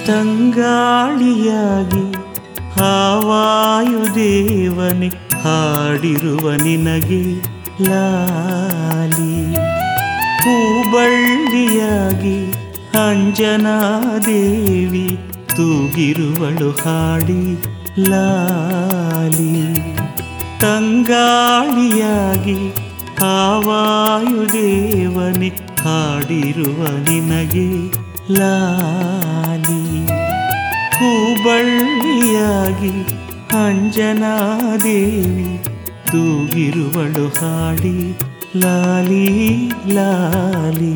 ತಂಗಾಳಿಯಾಗಿ ಹಾವಾಯುದೇವನೆ ಹಾಡಿರುವ ನಿನಗೆ ಲಾಲಿ ಹೂಬಳ್ಳಿಯಾಗಿ ಅಂಜನಾದೇವಿ ತೂಗಿರುವಳು ಹಾಡಿ ಲಾಲಿ ತಂಗಾಳಿಯಾಗಿ ಹಾವಾಯುದೇವನೆ ಹಾಡಿರುವ ನಿನಗೆ ಲಾಲಿ ಹೂಬಳ್ಳಿಯಾಗಿ ಅಂಜನಾದೇವಿ ತೂಗಿರುವಳು ಹಾಡಿ ಲಾಲಿ ಲಾಲಿ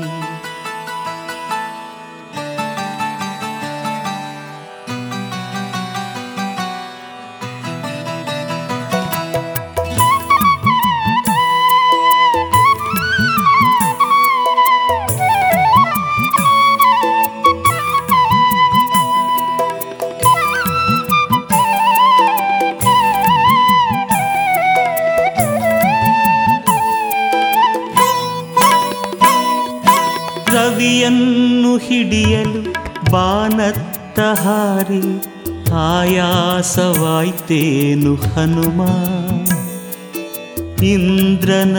ರವಿಯನ್ನು ಹಿಡಿಯಲು ಬಾನತ್ತ ಹಾರಿ ಆಯಾಸವಾಯ್ತೇನು ಹನುಮ ಇಂದ್ರನ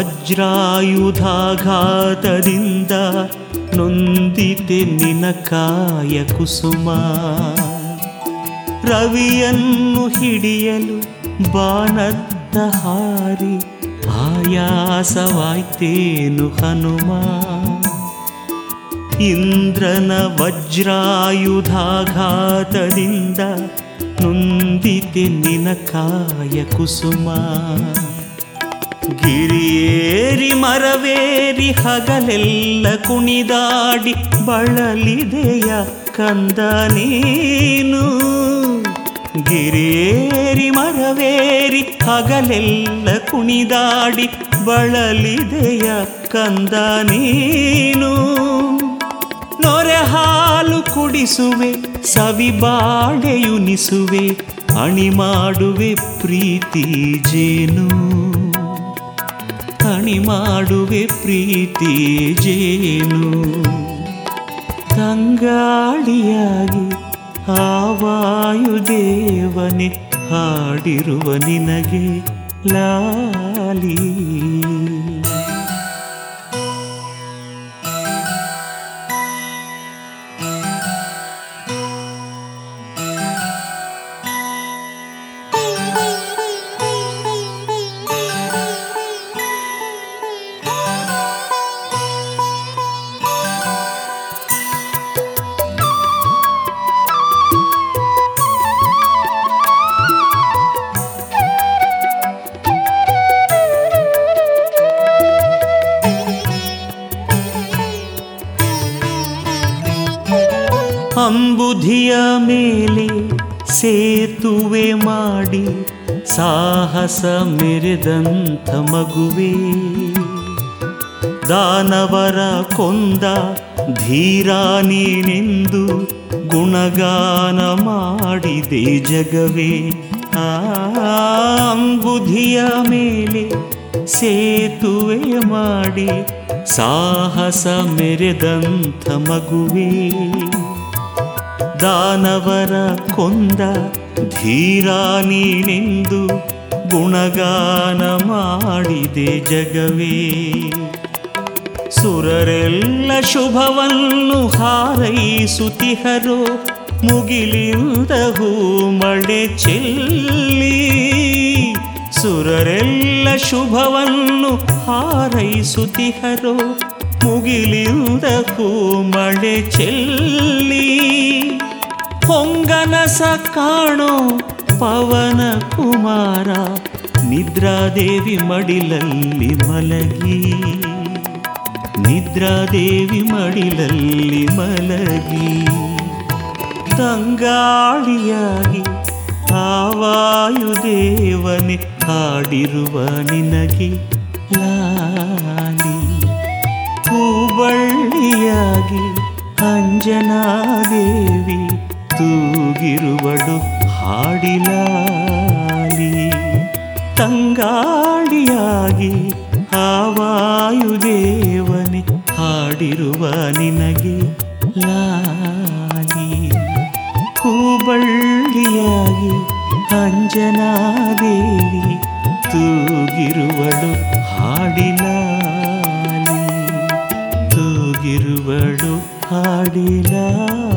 ವಜ್ರಾಯುಧಾಘಾತದಿಂದ ನೊಂದಿತೆ ನಿನ ಕಾಯ ಕುಸುಮ ರವಿಯನ್ನು ಹಿಡಿಯಲು ಬಾನತ್ತ ಹಾರಿ ಆಯಾಸವಾಯ್ತೇನು ಹನುಮ ಇಂದ್ರನ ವಜ್ರಾಯುಧಾಘಾತದಿಂದ ನೊಂದಿತೆ ನಿನ ಕಾಯ ಕುಸುಮ ಗಿರಿಯೇರಿ ಮರವೇರಿ ಹಗಲೆಲ್ಲ ಕುಣಿದಾಡಿ ಬಳಲಿದೆಯ ಕಂದ ನೀನು ಗಿರಿಯೇರಿ ಮರವೇರಿ ಹಗಲೆಲ್ಲ ಕುಣಿದಾಡಿ ಬಳಲಿದೆಯ ಕಂದ ನೀನು ನೊರೆ ಹಾಲು ಕುಡಿಸುವೆ ಸವಿ ಬಾಳೆಯುನಿಸುವೆ ಅಣಿ ಮಾಡುವೆ ಪ್ರೀತಿ ಜೇನು ಅಣಿ ಮಾಡುವೆ ಪ್ರೀತಿ ಜೇನು ತಂಗಾಳಿಯಾಗಿ ಆವಾಯುದೇವನೆ ಹಾಡಿರುವ ನಿನಗೆ ಲಾಲಿ ಅಂಬುಧಿಯ ಮೇಲೆ ಸೇತುವೆ ಮಾಡಿ ಸಾಹಸ ಮೆರೆದಂಥ ಮಗುವೆ ದಾನವರ ಕೊಂದ ಧೀರ ನೀನೆಂದು ಗುಣಗಾನ ಮಾಡಿದೆ ಜಗವೇ ಆ ಅಂಬುಧಿಯ ಮೇಲೆ ಸೇತುವೆ ಮಾಡಿ ಸಾಹಸ ಮೆರೆದಂಥ ಮಗುವೇ ದಾನವರ ಕೊಂದ ಧೀರ ನೀನೆಂದು ಗುಣಗಾನ ಮಾಡಿದೆ ಜಗವೇ ಸುರರೆಲ್ಲ ಶುಭವನ್ನು ಹಾರೈಸುತ್ತಿಹರೋ ಮುಗಿಲಿಂದ ಹೂ ಮಳೆ ಚೆಲ್ಲಿ ಸುರರೆಲ್ಲ ಶುಭವನ್ನು ಹಾರೈಸುತ್ತಿಹರೋ ಮುಗಿಲಿಂದ ಹೂ ಮಳೆ ಚೆಲ್ಲಿ ಹೊಂಗನಸ ಕಾಣೋ ಪವನ ಕುಮಾರ ನಿದ್ರಾದೇವಿ ಮಡಿಲಲ್ಲಿ ಮಲಗಿ ನಿದ್ರಾದೇವಿ ಮಡಿಲಲ್ಲಿ ಮಲಗಿ ತಂಗಾಳಿಯಾಗಿ ಆವಾಯುದೇವನೆ ಹಾಡಿರುವ ನಿನಗೆ ಲಾಲಿ ಹೂಬಳ್ಳಿಯಾಗಿ ಅಂಜನಾದೇವಿ ತೂಗಿರುವಳು ಹಾಡಿಲಾಲಿ ತಂಗಾಳಿಯಾಗಿ ಆವಾಯುದೇವನೆ ಹಾಡಿರುವ ನಿನಗೆ ಲಾಲಿ ಹೂಬಳ್ಳಿಯಾಗಿ ಅಂಜನಾದೇವಿ ತೂಗಿರುವಳು ಹಾಡಿಲಾಲಿ ತೂಗಿರುವಳು ಹಾಡಿಲಾಲಿ